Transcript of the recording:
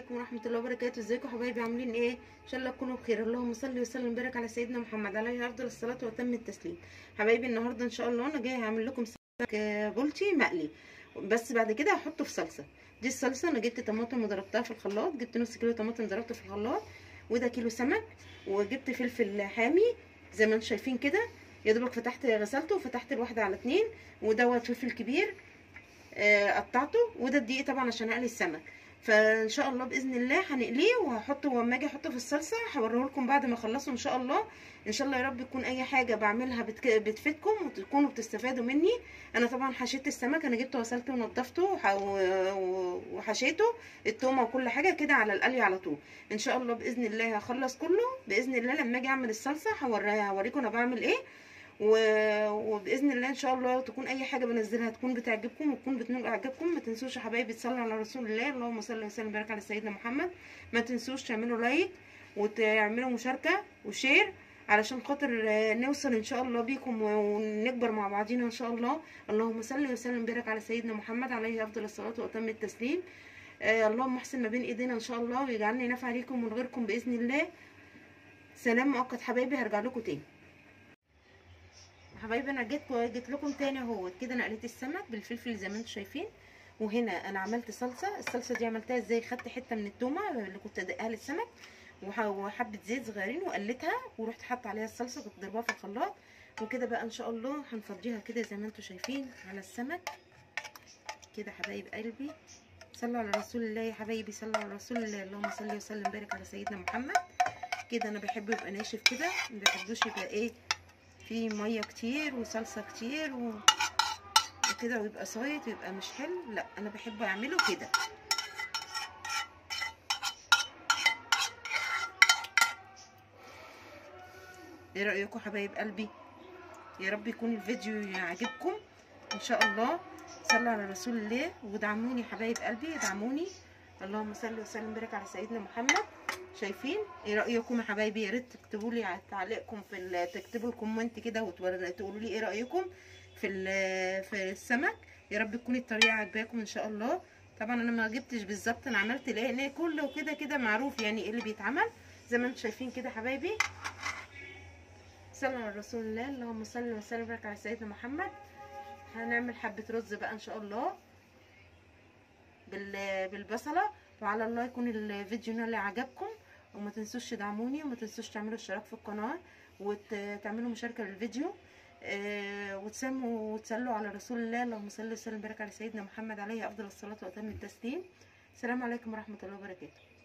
عليكم ورحمة الله وبركاته ازيكم حبايبي عاملين ايه ان شاء الله تكونوا بخير اللهم صل وسلم وبارك على سيدنا محمد عليه افضل الصلاة واتم التسليم حبايبي النهارده ان شاء الله انا جايه هعمل لكم سمك بولتي مقلي بس بعد كده هحطه في صلصة دي الصلصة انا جبت طماطم وضربتها في الخلاط جبت نص كيلو طماطم ضربته في الخلاط وده كيلو سمك وجبت فلفل حامي زي ما انتم شايفين كده يا دوبك فتحت غسلته وفتحت الواحده على اتنين ودوت فلفل كبير آه قطعته وده الدقيق طبعا عشان اقلي السمك فان شاء الله باذن الله هنقليه وهحطه واما اجي احطه في الصلصه هوريه لكم بعد ما اخلصه ان شاء الله ان شاء الله يا رب تكون اي حاجه بعملها بتك... بتفيدكم وتكونوا بتستفادوا مني انا طبعا حشيت السمك انا جبته وغسلته ونضفته وح... وحشيته التومه وكل حاجه كده على القلي على طول ان شاء الله باذن الله هخلص كله باذن الله لما اجي اعمل الصلصه هوريها هوريكم انا بعمل ايه و... وباذن الله ان شاء الله تكون اي حاجه بنزلها تكون بتعجبكم وتكون بتنول اعجابكم ما تنسوش يا حبايبي تصلوا على رسول الله اللهم صل وسلم وبارك على سيدنا محمد ما تنسوش تعملوا لايك وتعملوا مشاركه وشير علشان خاطر نوصل ان شاء الله بيكم ونكبر مع بعضينا ان شاء الله اللهم صل وسلم وبارك على سيدنا محمد عليه افضل الصلاه واتم التسليم آه اللهم احسن ما بين ايدينا ان شاء الله ويجعلني نافع عليكم من غيركم باذن الله سلام مؤقت حبايبي هرجع لكم تاني حبايبي انا جيت جيت لكم تاني اهوت كده انا قليت السمك بالفلفل زي ما انتم شايفين وهنا انا عملت صلصه الصلصه دي عملتها ازاي خدت حته من التومه اللي كنت ادقها للسمك وحبه زيت صغيرين وقلتها ورحت حاطه عليها الصلصه كنت ضربها في الخلاط وكده بقى ان شاء الله هنفضيها كده زي ما انتم شايفين على السمك كده حبايب قلبي صلوا على رسول الله يا حبايبي صلوا على رسول الله اللهم صل وسلم وبارك على سيدنا محمد كده انا بحبه يبقى ناشف كده ما بحبوش يبقى ايه فيه ميه كتير وصلصه كتير و... وكده ويبقى صايت ويبقى مش حلو لا انا بحب اعمله كده ايه رايكم حبايب قلبي يا رب يكون الفيديو يعجبكم ان شاء الله صلوا على رسول الله ودعموني حبايب قلبي ادعموني اللهم صل وسلم وبارك على سيدنا محمد شايفين ايه رايكم يا حبايبي يا ريت تكتبوا لي تعليقكم في تكتبوا الكومنت كده وتقولوا لي ايه رايكم في في السمك يا رب تكون الطريقه عجباكم ان شاء الله طبعا انا ما جبتش بالظبط انا عملت ليه كله كده كده معروف يعني ايه اللي بيتعمل زي ما انتم شايفين كده حبايبي صلوا على رسول الله اللهم صل وسلم وبارك على سيدنا محمد هنعمل حبه رز بقى ان شاء الله بالبصله وعلى الله يكون الفيديو اللي عجبكم وما تنسوش تدعموني وما تنسوش تعملوا اشتراك في القناه وتعملوا مشاركه للفيديو آه وتسموا وتسلوا على رسول الله اللهم صل وسلم وبارك على سيدنا محمد عليه افضل الصلاه واتم التسليم السلام عليكم ورحمه الله وبركاته